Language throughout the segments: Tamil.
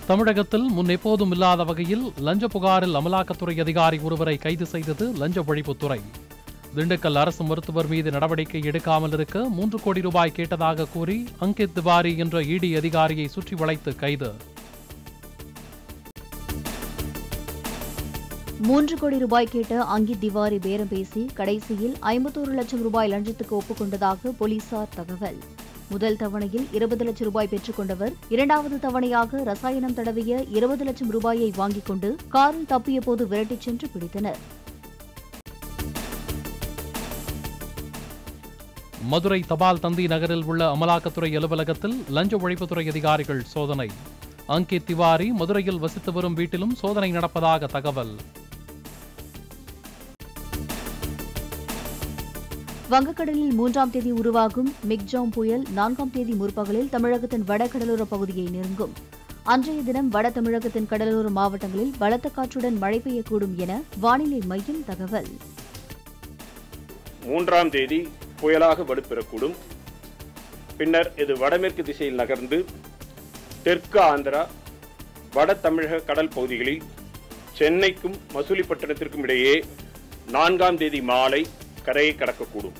தமிழகத்தில் முன் எப்போதும் இல்லாத வகையில் லஞ்ச புகாரில் அமலாக்கத்துறை அதிகாரி ஒருவரை கைது செய்தது லஞ்ச ஒழிப்புத்துறை திண்டுக்கல் அரசு மருத்துவர் மீது நடவடிக்கை எடுக்காமல் இருக்க மூன்று கோடி ரூபாய் கேட்டதாக கூறி அங்கித் திவாரி என்ற இடி அதிகாரியை சுற்றி வளைத்து கைது மூன்று கோடி ரூபாய் கேட்ட அங்கித் திவாரி பேரம் பேசி கடைசியில் ஐம்பத்தோரு லட்சம் ரூபாய் லஞ்சத்துக்கு ஒப்புக்கொண்டதாக போலீசார் தகவல் முதல் தவணையில் இருபது லட்சம் ரூபாய் பெற்றுக் கொண்டவர் இரண்டாவது தவணையாக ரசாயனம் தடவிய இருபது லட்சம் ரூபாயை வாங்கிக் கொண்டு காரில் தப்பிய போது விரட்டிச் சென்று பிடித்தனர் மதுரை தபால் தந்தி நகரில் உள்ள அமலாக்கத்துறை அலுவலகத்தில் லஞ்ச ஒழிப்புத்துறை அதிகாரிகள் சோதனை அங்கித் திவாரி மதுரையில் வசித்து வரும் வீட்டிலும் சோதனை நடப்பதாக தகவல் வங்கக்கடலில் மூன்றாம் தேதி உருவாகும் மிக்ஜாம் புயல் நான்காம் தேதி முற்பகலில் தமிழகத்தின் வடகடலோர பகுதியை நெருங்கும் அன்றைய தினம் வட தமிழகத்தின் கடலோர மாவட்டங்களில் பலத்த காற்றுடன் மழை பெய்யக்கூடும் என வானிலை மையம் தகவல் மூன்றாம் தேதி புயலாக வலுப்பெறக்கூடும் பின்னர் இது வடமேற்கு திசையில் நகர்ந்து தெற்கு ஆந்திரா வட தமிழக கடல் பகுதிகளில் சென்னைக்கும் மசூலிப்பட்டினத்திற்கும் இடையே நான்காம் தேதி மாலை கரையை கடக்கக்கூடும்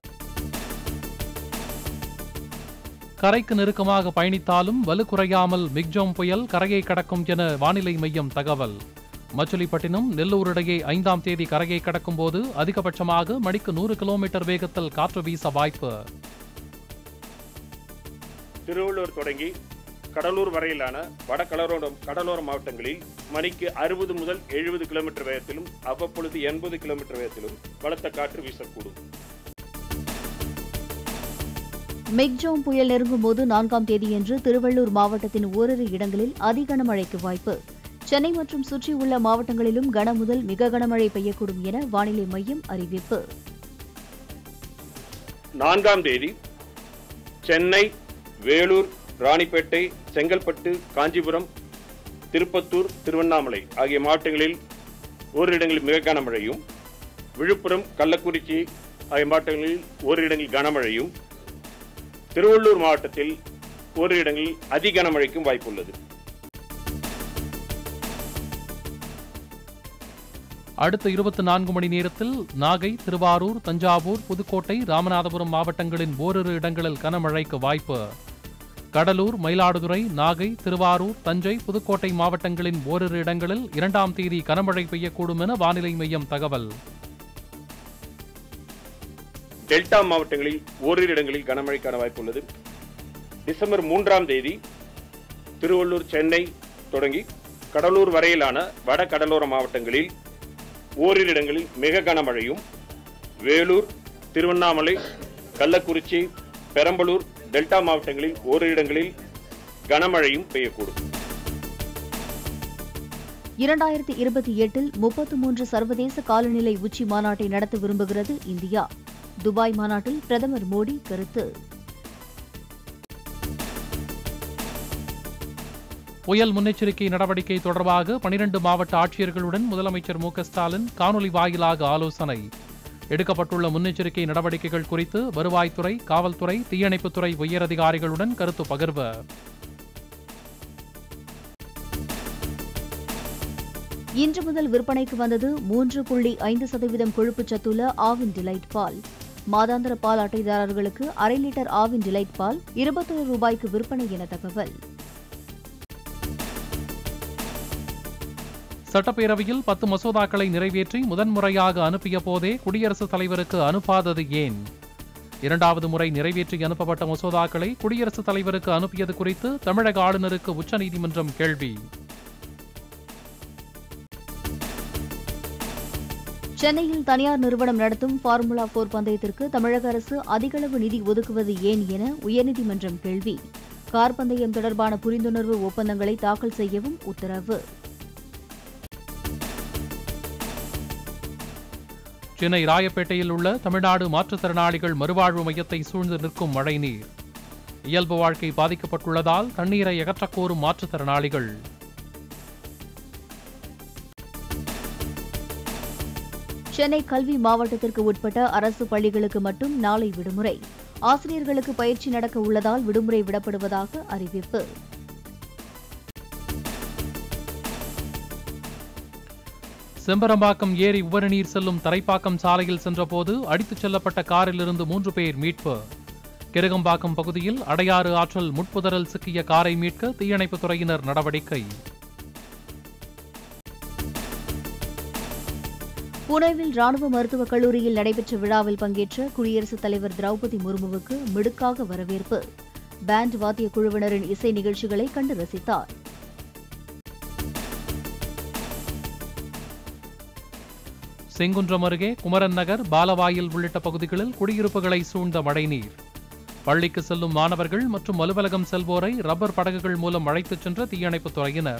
கரைக்கு நெருக்கமாக பயணித்தாலும் வலு குறையாமல் மிக்ஜோம் புயல் கரையை கடக்கும் என வானிலை மையம் தகவல் மச்சுலிப்பட்டினம் நெல்லூர் இடையே ஐந்தாம் தேதி கரையை கடக்கும் போது அதிகபட்சமாக மணிக்கு நூறு கிலோமீட்டர் வேகத்தில் காற்று வீச வாய்ப்பு திருவள்ளூர் தொடங்கி கடலூர் வரையிலான வட கடலோர கடலோர மாவட்டங்களில் மணிக்கு அறுபது முதல் எழுபது கிலோமீட்டர் வேகத்திலும் அவ்வப்பொழுது எண்பது கிலோமீட்டர் வேகத்திலும் பலத்த காற்று வீசக்கூடும் மிக்ஜோம் புயல் நெருங்கும் போது நான்காம் தேதியன்று திருவள்ளூர் மாவட்டத்தின் ஓரிரு இடங்களில் அதி கனமழைக்கு வாய்ப்பு சென்னை மற்றும் சுற்றியுள்ள மாவட்டங்களிலும் கனமுதல் மிக கனமழை பெய்யக்கூடும் என வானிலை மையம் அறிவிப்பு நான்காம் தேதி சென்னை வேலூர் ராணிப்பேட்டை செங்கல்பட்டு காஞ்சிபுரம் திருப்பத்தூர் திருவண்ணாமலை ஆகிய மாவட்டங்களில் ஓரிரு இடங்களில் மிக கனமழையும் விழுப்புரம் கள்ளக்குறிச்சி ஆகிய மாவட்டங்களில் ஓரிரு இடங்களில் கனமழையும் திருவள்ளூர் மாவட்டத்தில் ஓரிரு இடங்களில் அதி கனமழைக்கும் வாய்ப்புள்ளது அடுத்த இருபத்தி நான்கு மணி நேரத்தில் நாகை திருவாரூர் தஞ்சாவூர் புதுக்கோட்டை ராமநாதபுரம் மாவட்டங்களின் ஓரிரு இடங்களில் கனமழைக்கு வாய்ப்பு கடலூர் மயிலாடுதுறை நாகை திருவாரூர் தஞ்சை புதுக்கோட்டை மாவட்டங்களின் ஓரிரு இடங்களில் இரண்டாம் தேதி கனமழை பெய்யக்கூடும் என வானிலை மையம் தகவல் டெல்டா மாவட்டங்களில் ஓரிரு இடங்களில் கனமழைக்கான வாய்ப்புள்ளது டிசம்பர் மூன்றாம் தேதி திருவள்ளூர் சென்னை தொடங்கி கடலூர் வரையிலான வட கடலோர மாவட்டங்களில் ஓரிரு இடங்களில் மிக கனமழையும் வேலூர் திருவண்ணாமலை கள்ளக்குறிச்சி பெரம்பலூர் டெல்டா மாவட்டங்களில் ஓரிரு இடங்களில் கனமழையும் பெய்யக்கூடும் இரண்டாயிரத்தி இருபத்தி எட்டில் முப்பத்து மூன்று சர்வதேச காலநிலை உச்சி மாநாட்டை நடத்த விரும்புகிறது இந்தியா துபாய் மாநாட்டில் பிரதமர் மோடி கருத்து புயல் முன்னெச்சரிக்கை நடவடிக்கை தொடர்பாக பனிரெண்டு மாவட்ட ஆட்சியர்களுடன் முதலமைச்சர் மு க ஸ்டாலின் காணொலி வாயிலாக ஆலோசனை எடுக்கப்பட்டுள்ள முன்னெச்சரிக்கை நடவடிக்கைகள் குறித்து வருவாய்த்துறை காவல்துறை தீயணைப்புத்துறை உயரதிகாரிகளுடன் கருத்து பகிர்வு இன்று முதல் விற்பனைக்கு வந்தது மூன்று புள்ளி ஐந்து சதவீதம் கொழுப்புச் சத்துள்ள ஆவின் டிலைட் பால் மாதாந்திர பால் அட்டைதாரர்களுக்கு அரை லிட்டர் ஆவின் டிலைட் பால் இருபத்தொரு ரூபாய்க்கு விற்பனை என தகவல் சட்டப்பேரவையில் பத்து மசோதாக்களை நிறைவேற்றி முதன்முறையாக அனுப்பிய போதே குடியரசுத் தலைவருக்கு அனுப்பாதது ஏன் இரண்டாவது முறை நிறைவேற்றி அனுப்பப்பட்ட மசோதாக்களை குடியரசுத் தலைவருக்கு அனுப்பியது குறித்து தமிழக ஆளுநருக்கு உச்சநீதிமன்றம் கேள்வி சென்னையில் தனியார் நிறுவனம் நடத்தும் ஃபார்முலா போர் பந்தயத்திற்கு தமிழக அரசு அதிகளவு நிதி ஒதுக்குவது ஏன் என உயர்நீதிமன்றம் கேள்வி கார் பந்தயம் தொடர்பான புரிந்துணர்வு ஒப்பந்தங்களை தாக்கல் செய்யவும் உத்தரவு சென்னை ராயப்பேட்டையில் உள்ள தமிழ்நாடு மாற்றுத்திறனாளிகள் மறுவாழ்வு மையத்தை சூழ்ந்து நிற்கும் மழைநீர் இயல்பு வாழ்க்கை பாதிக்கப்பட்டுள்ளதால் தண்ணீரை அகற்றக் கோரும் மாற்றுத்திறனாளிகள் சென்னை கல்வி மாவட்டத்திற்கு உட்பட்ட அரசு பள்ளிகளுக்கு மட்டும் நாளை விடுமுறை ஆசிரியர்களுக்கு பயிற்சி நடக்க உள்ளதால் விடுமுறை விடப்படுவதாக அறிவிப்பு செம்பரம்பாக்கம் ஏரி உபரிநீர் செல்லும் தரைப்பாக்கம் சாலையில் சென்றபோது அடித்துச் செல்லப்பட்ட காரிலிருந்து மூன்று பேர் மீட்பு கிருகம்பாக்கம் பகுதியில் அடையாறு ஆற்றல் முட்புதரில் சிக்கிய காரை மீட்க தீயணைப்புத் துறையினர் நடவடிக்கை புனேவில் ராணுவ மருத்துவக் கல்லூரியில் நடைபெற்ற விழாவில் பங்கேற்ற குடியரசுத் தலைவர் திரௌபதி முர்முவுக்கு மிடுக்காக வரவேற்பு பேண்ட் வாத்திய குழுவினரின் இசை நிகழ்ச்சிகளை கண்டு ரசித்தார் செங்குன்றம் அருகே குமரன் நகர் பாலவாயில் உள்ளிட்ட பகுதிகளில் குடியிருப்புகளை சூழ்ந்த மழைநீர் பள்ளிக்கு செல்லும் மாணவர்கள் மற்றும் அலுவலகம் செல்வோரை ரப்பர் படகுகள் மூலம் அழைத்துச் சென்ற தீயணைப்புத் துறையினர்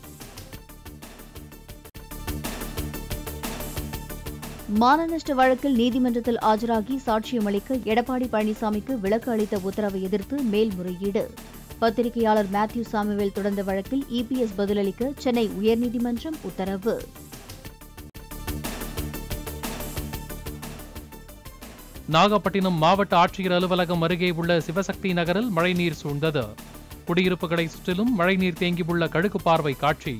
மான நஷ்ட வழக்கில் நீதிமன்றத்தில் ஆஜராகி சாட்சியம் அளிக்க எடப்பாடி பழனிசாமிக்கு விலக்கு அளித்த உத்தரவை எதிர்த்து மேல்முறையீடு பத்திரிகையாளர் மேத்யூ சாமுவேல் தொடர்ந்த வழக்கில் இபிஎஸ் பதிலளிக்க சென்னை உயர்நீதிமன்றம் உத்தரவு நாகப்பட்டினம் மாவட்ட ஆட்சியர் அலுவலகம் அருகே உள்ள சிவசக்தி நகரில் மழைநீர் சூழ்ந்தது குடியிருப்புகளை சுற்றிலும் மழைநீர் தேங்கியுள்ள கழுகு பார்வை காட்சி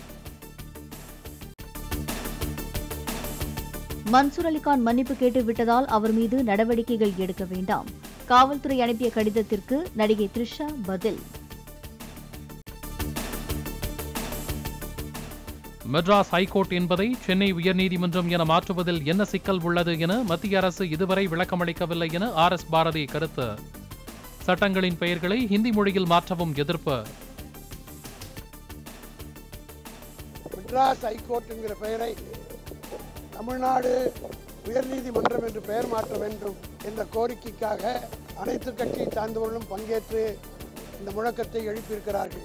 மன்சூர் அலிகான் மன்னிப்பு கேட்டு விட்டதால் அவர் மீது நடவடிக்கைகள் எடுக்க வேண்டாம் காவல்துறை அனுப்பிய கடிதத்திற்கு நடிகை த்ரிஷா பதில் மெட்ராஸ் ஹைகோர்ட் என்பதை சென்னை உயர்நீதிமன்றம் என மாற்றுவதில் என்ன சிக்கல் உள்ளது என மத்திய அரசு இதுவரை விளக்கமளிக்கவில்லை என ஆர் எஸ் பாரதி கருத்து சட்டங்களின் பெயர்களை ஹிந்தி மொழியில் மாற்றவும் எதிர்ப்பு மெட்ராஸ் ஹைகோர்ட் என்கிற பெயரை தமிழ்நாடு உயர்நீதிமன்றம் என்று பெயர் மாற்ற வேண்டும் என்ற கோரிக்கைக்காக அனைத்து கட்சியை சார்ந்தவர்களும் பங்கேற்று இந்த முழக்கத்தை எழுப்பியிருக்கிறார்கள்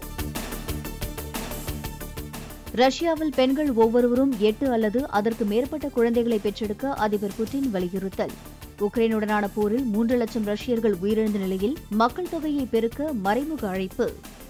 ரஷ்யாவில் பெண்கள் ஒவ்வொருவரும் எட்டு அல்லது அதற்கு மேற்பட்ட குழந்தைகளை பெற்றெடுக்க அதிபர் புட்டின் வலியுறுத்தல் உக்ரைனுடனான போரில் மூன்று லட்சம் ரஷ்யர்கள் உயிரிழந்த நிலையில் மக்கள் தொகையை பெருக்க மறைமுக அழைப்பு